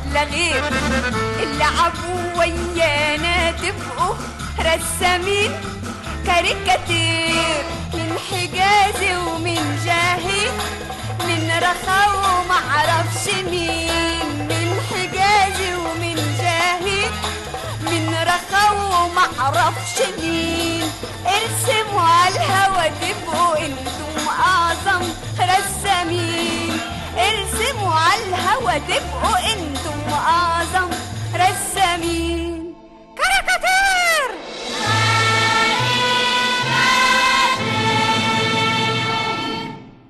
ولا غير اللي عبوا ويانا تبقوا رسامين كاريكاتير من حجازي ومن جاهي من رخا ومعرفش مين من حجازي ومن جاهي من رخا ومعرفش مين ارسموا على الهوا تبقوا انتم اعظم رسامين ارسموا على الهوا تبقوا